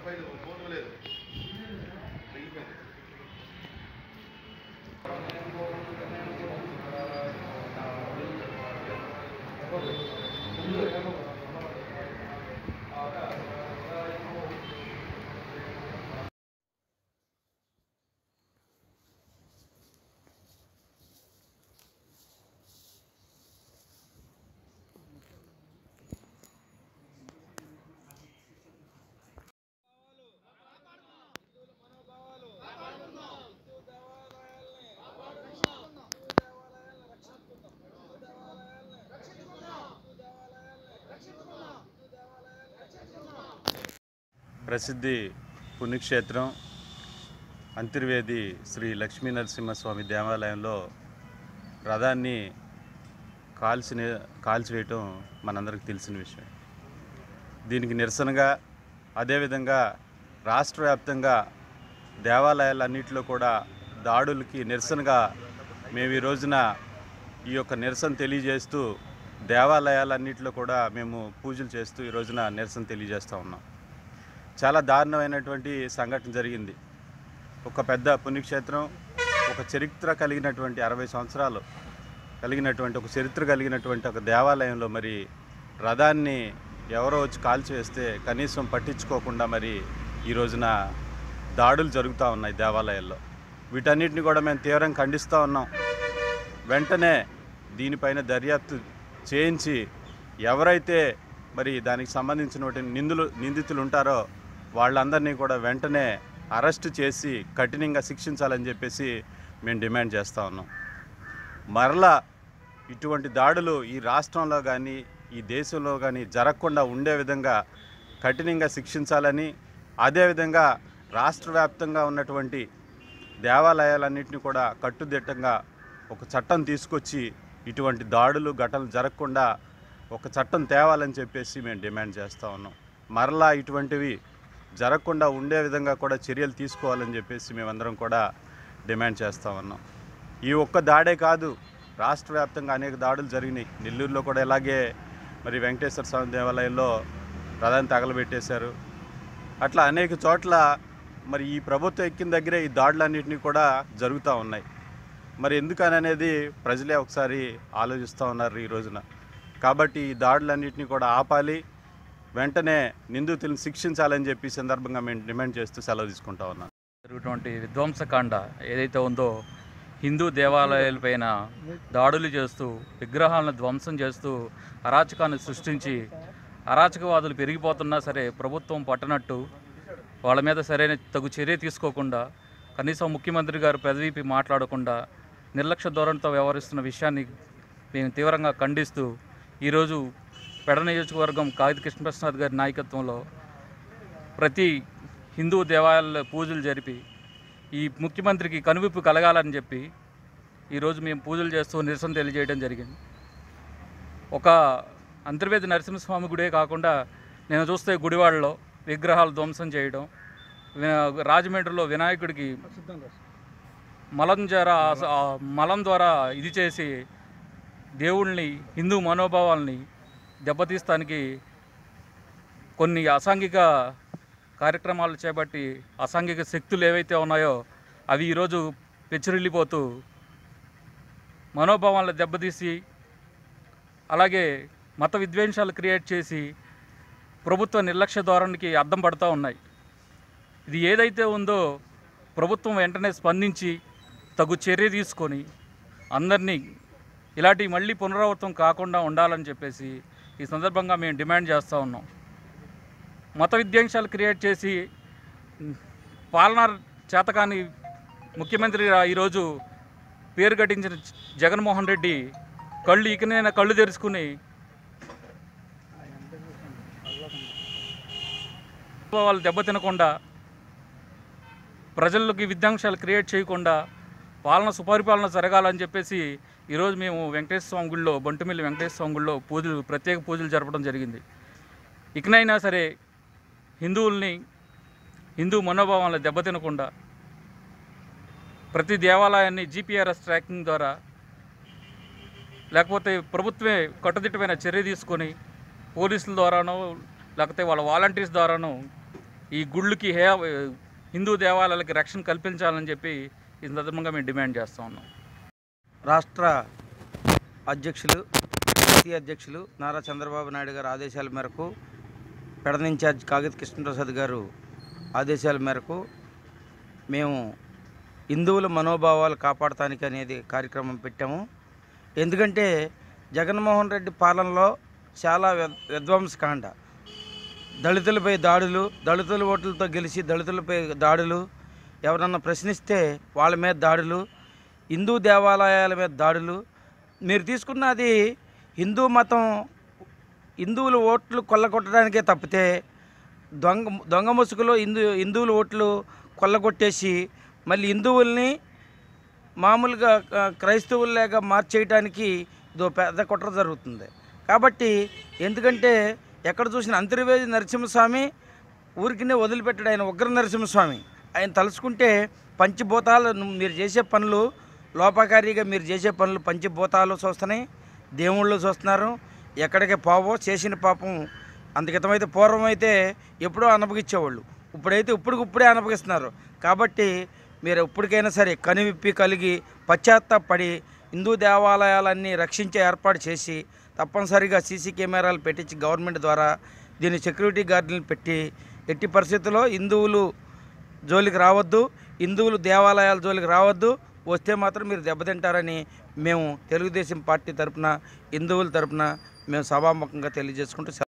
ప్రసిద్ధి పుణ్యక్షేత్రం అంతర్వేది శ్రీ లక్ష్మీ నరసింహస్వామి దేవాలయంలో రథాన్ని కాల్చిన కాల్చివేయటం మనందరికీ తెలిసిన విషయం దీనికి నిరసనగా అదేవిధంగా రాష్ట్ర వ్యాప్తంగా దేవాలయాలన్నింటిలో కూడా దాడులకి నిరసనగా మేము ఈ రోజున ఈ యొక్క నిరసన తెలియజేస్తూ దేవాలయాలన్నింటిలో కూడా మేము పూజలు చేస్తూ ఈ రోజున నిరసన తెలియజేస్తూ ఉన్నాం చాలా దారుణమైనటువంటి సంఘటన జరిగింది ఒక పెద్ద పుణ్యక్షేత్రం ఒక చరిత్ర కలిగినటువంటి అరవై సంవత్సరాలు కలిగినటువంటి ఒక చరిత్ర కలిగినటువంటి ఒక దేవాలయంలో మరి రథాన్ని ఎవరో వచ్చి కాల్చివేస్తే కనీసం పట్టించుకోకుండా మరి ఈ రోజున దాడులు జరుగుతూ ఉన్నాయి దేవాలయాల్లో వీటన్నిటిని కూడా మేము తీవ్రంగా ఖండిస్తూ ఉన్నాం వెంటనే దీనిపైన దర్యాప్తు చేయించి ఎవరైతే మరి దానికి సంబంధించిన నిందులు నిందితులు ఉంటారో వాళ్ళందరినీ కూడా వెంటనే అరెస్ట్ చేసి కఠినంగా శిక్షించాలని చెప్పేసి మేము డిమాండ్ చేస్తూ ఉన్నాం మరలా ఇటువంటి దాడులు ఈ రాష్ట్రంలో కానీ ఈ దేశంలో కానీ జరగకుండా ఉండే విధంగా కఠినంగా శిక్షించాలని అదేవిధంగా రాష్ట్ర వ్యాప్తంగా ఉన్నటువంటి దేవాలయాలన్నింటినీ కూడా కట్టుదిట్టంగా ఒక చట్టం తీసుకొచ్చి ఇటువంటి దాడులు ఘటనలు జరగకుండా ఒక చట్టం తేవాలని చెప్పేసి మేము డిమాండ్ చేస్తూ ఉన్నాం మరలా ఇటువంటివి జరగకుండా ఉండే విధంగా కూడా చర్యలు తీసుకోవాలని చెప్పేసి మేమందరం కూడా డిమాండ్ చేస్తూ ఉన్నాం ఈ ఒక్క దాడే కాదు రాష్ట్ర వ్యాప్తంగా అనేక దాడులు జరిగినాయి నెల్లూరులో కూడా ఇలాగే మరి వెంకటేశ్వర స్వామి దేవాలయంలో రథాన్ని తగలబెట్టేశారు అట్లా అనేక చోట్ల మరి ఈ ప్రభుత్వం ఎక్కిన దగ్గరే ఈ దాడులన్నింటినీ కూడా జరుగుతూ ఉన్నాయి మరి ఎందుకని అనేది ప్రజలే ఒకసారి ఆలోచిస్తూ ఉన్నారు ఈ రోజున కాబట్టి ఈ దాడులన్నింటినీ కూడా ఆపాలి వెంటనే నిందితులను శిక్షించాలని చెప్పి ఈ సందర్భంగా మేము డిమాండ్ చేస్తూ సెలవు తీసుకుంటా ఉన్నాం జరుగుతున్నటువంటి విధ్వంసకాండ ఏదైతే ఉందో హిందూ దేవాలయాలపైన దాడులు చేస్తూ విగ్రహాలను ధ్వంసం చేస్తూ అరాచకాన్ని సృష్టించి అరాచకవాదులు పెరిగిపోతున్నా సరే ప్రభుత్వం పట్టనట్టు వాళ్ళ మీద సరైన తగు చర్య తీసుకోకుండా కనీసం ముఖ్యమంత్రి గారు పెదవిపి మాట్లాడకుండా నిర్లక్ష్య ధోరణితో వ్యవహరిస్తున్న విషయాన్ని మేము తీవ్రంగా ఖండిస్తూ ఈరోజు పెడ నియోజకవర్గం కాగిత కృష్ణప్రసాద్ గారి నాయకత్వంలో ప్రతి హిందూ దేవాలయాల్లో పూజలు జరిపి ఈ ముఖ్యమంత్రికి కనువిప్పు కలగాలని చెప్పి ఈరోజు మేము పూజలు చేస్తూ నిరసన తెలియజేయడం జరిగింది ఒక అంతర్వేది నరసింహస్వామి గుడే కాకుండా నేను చూస్తే గుడివాడలో విగ్రహాలు ధ్వంసం చేయడం వి- రాజమండ్రిలో వినాయకుడికి మలం ద్వారా ఆ మలం ద్వారా ఇది చేసి దేవుళ్ళని హిందూ మనోభావాల్ని దెబ్బతీస్తానికి కొన్ని అసాంఘిక కార్యక్రమాలు చేపట్టి అసాంఘిక శక్తులు ఏవైతే ఉన్నాయో అవి ఈరోజు పెచ్చిరిల్లిపోతూ మనోభావాలను దెబ్బతీసి అలాగే మత విద్వేషాలు క్రియేట్ చేసి ప్రభుత్వ నిర్లక్ష్య ధోరణికి అద్దం పడుతూ ఉన్నాయి ఇది ఏదైతే ఉందో ప్రభుత్వం వెంటనే స్పందించి తగు చర్య తీసుకొని అందరినీ ఇలాంటి మళ్ళీ పునరావృతం కాకుండా ఉండాలని చెప్పేసి ఈ సందర్భంగా మేము డిమాండ్ చేస్తూ ఉన్నాం మత విద్వేషాలు క్రియేట్ చేసి ఉమ్, పాలనా చేతకాని ముఖ్యమంత్రి ఈరోజు పేరు గడించిన జ- జగన్మోహన్ రెడ్డి కళ్ళు ఇకనైనా కళ్ళు తెరుచుకుని వాళ్ళు దెబ్బతినకుండా ప్రజల్లోకి విధ్వంసాలు క్రియేట్ చేయకుండా పాలన సుపరిపాలన జరగాలని చెప్పేసి ఈరోజు మేము వెంకటేశ్వర స్వామి గుడిలో బంటుమిల్లి వెంకటేశ్వర స్వామి గుడిలో పూజలు ప్రత్యేక పూజలు జరపడం జరిగింది ఇకనైనా సరే హిందువుల్ని హిందూ మనోభావాలను దెబ్బతినకుండా ప్రతి దేవాలయాన్ని జీపీఆర్ఎస్ ట్రాకింగ్ ద్వారా లేకపోతే ప్రభుత్వమే కట్టుదిట్టమైన చర్య తీసుకొని పోలీసుల ద్వారానో లేకపోతే వాళ్ళ వాలంటీర్స్ ద్వారానో ఈ గుళ్ళకి హే హిందూ దేవాలయాలకి రక్షణ కల్పించాలని చెప్పి ఈ సందర్భంగా మేము డిమాండ్ చేస్తూ ఉన్నాం రాష్ట్ర అధ్యక్షులు జాతీయ అధ్యక్షులు నారా చంద్రబాబు నాయుడు గారి ఆదేశాల మేరకు పెడన ఇన్ఛార్జ్ కాగిత కృష్ణప్రసాద్ గారు ఆదేశాల మేరకు మేము హిందువుల మనోభావాలు కాపాడటానికి అనేది కార్యక్రమం పెట్టాము ఎందుకంటే జగన్మోహన్ రెడ్డి పాలనలో చాలా విద్- విధ్వంసకాండ దళితులపై దాడులు దళితుల ఓట్లతో గెలిచి దళితులపై దాడులు ఎవరన్నా ప్రశ్నిస్తే వాళ్ళ మీద దాడులు హిందూ దేవాలయాల మీద దాడులు మీరు తీసుకున్నది హిందూ మతం హిందువుల ఓట్లు కొల్లగొట్టడానికే తప్పితే దొంగ దొంగ ముసుగులో హిందూ హిందువుల ఓట్లు కొల్లగొట్టేసి మళ్ళీ హిందువుల్ని మామూలుగా ఆ, క్రైస్తవుల్లాగా మార్చేయటానికి ఇదో పెద్ద కుట్ర జరుగుతుంది కాబట్టి ఎందుకంటే ఎక్కడ చూసిన అంతర్వేది నరసింహస్వామి ఊరికినే వదిలిపెట్టాడు ఆయన ఉగ్ర నరసింహస్వామి ఆయన తలుచుకుంటే పంచభూతాలు మీరు చేసే పనులు లోపకారిగా మీరు చేసే పనులు పంచభూతాలు చూస్తున్నాయి దేవుళ్ళు చూస్తున్నారు ఎక్కడికి పోవో చేసిన పాపం అందుకితమైతే పూర్వం అయితే ఎప్పుడో అనపగిచ్చేవాళ్ళు ఇప్పుడైతే ఇప్పటికిప్పుడే అనపగిస్తున్నారు కాబట్టి మీరు ఇప్పటికైనా సరే కనువిప్పి కలిగి పశ్చాత్తాపడి హిందూ దేవాలయాలన్నీ రక్షించే ఏర్పాటు చేసి తప్పనిసరిగా సీసీ కెమెరాలు పెట్టించి గవర్నమెంట్ ద్వారా దీని సెక్యూరిటీ గార్డులను పెట్టి ఎట్టి పరిస్థితుల్లో హిందువులు జోలికి రావద్దు హిందువులు దేవాలయాల జోలికి రావద్దు వస్తే మాత్రం మీరు దెబ్బతింటారని మేము తెలుగుదేశం పార్టీ తరపున హిందువుల తరపున మేము సభాముఖంగా తెలియజేసుకుంటూ సెలవు